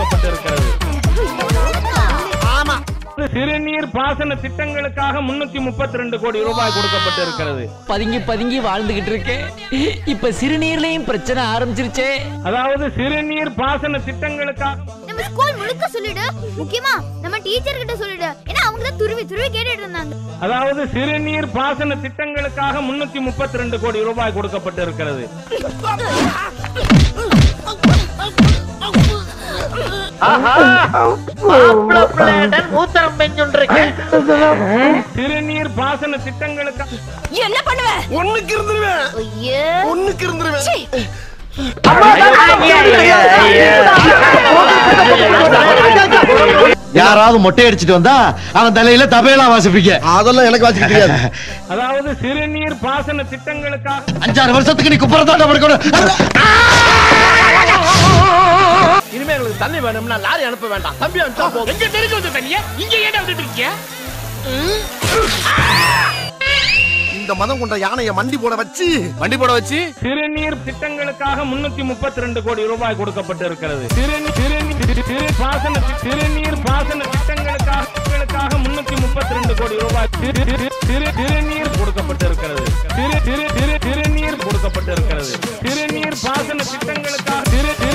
கொடுக்கப்பட்டிருக்கிறது ஆமா சிறுநீர் பாசன திட்டங்களுக்காக முன்னூத்தி முப்பத்தி ரெண்டு கோடி ரூபாய் கொடுக்கப்பட்டிருக்கிறது பதுங்கி பதுங்கி வாழ்ந்துகிட்டு இருக்கேன் இப்ப சிறுநீர்லயும் பிரச்சனை ஆரம்பிச்சிருச்சே அதாவது சிறுநீர் பாசன திட்டங்களுக்காக நம்ம ஸ்கூல் முழுக்க சொல்லிடு முக்கியமா நம்ம டீச்சர் கிட்ட சொல்லிடு ஏன்னா அவங்க தான் துருவி துருவி கேட்டுட்டு இருந்தாங்க அதாவது சிறுநீர் பாசன திட்டங்களுக்காக முன்னூத்தி முப்பத்தி ரெண்டு கோடி ரூபாய் கொடுக்கப்பட்டிருக்கிறது மூத்திரம் பெஞ்சுன்றிருக்கேன் சிறுநீர் பாசன திட்டங்களுக்காக என்ன பண்ணுவ ஒண்ணுக்கு இருந்துருவேன் ஐயோ ஒண்ணுக்கு இருந்துருவேன் யாராவது மொட்டை அடிச்சிட்டு வந்தா அவன் தலையில தபையெல்லாம் வாசிப்பீங்க அதெல்லாம் எனக்கு வாசிக்க தெரியாது அதாவது சிறுநீர் பாசன திட்டங்களுக்காக அஞ்சாறு வருஷத்துக்கு நீ குப்பரத்தாண்ட படுக்கணும் இனிமே எங்களுக்கு தண்ணி வேணும்னா லாரி அனுப்ப வேண்டாம் தம்பி அனுப்பிச்சா போதும் எங்க தெரிஞ்சு வந்த தண்ணிய இங்க ஏன் விட்டுட்டு இருக்கிய இந்த மதம் கொண்ட யானைய மண்டி போட வச்சு வண்டி போட வச்சு சிறுநீர் திட்டங்களுக்காக முன்னூத்தி முப்பத்தி ரெண்டு கோடி ரூபாய் கொடுக்கப்பட்டிருக்கிறது சிறுநீர் சிறுநீர் சிறு பாசன தி- சிறுநீர் பாசன திட்டங்களுக்காக திட்டங்களுக்காக முன்னூத்தி முப்பத்தி ரெண்டு கோடி ரூபாய் சிறு சிறு- சிறு சிறுநீர் கொடுக்கப்பட்டிருக்கிறது சிறு சிறு சிறு சிறுநீர் கொடுக்கப்பட்டிருக்கிறது சிறுநீர் பாசன திட்டங்களுக்காக சிறு சிறு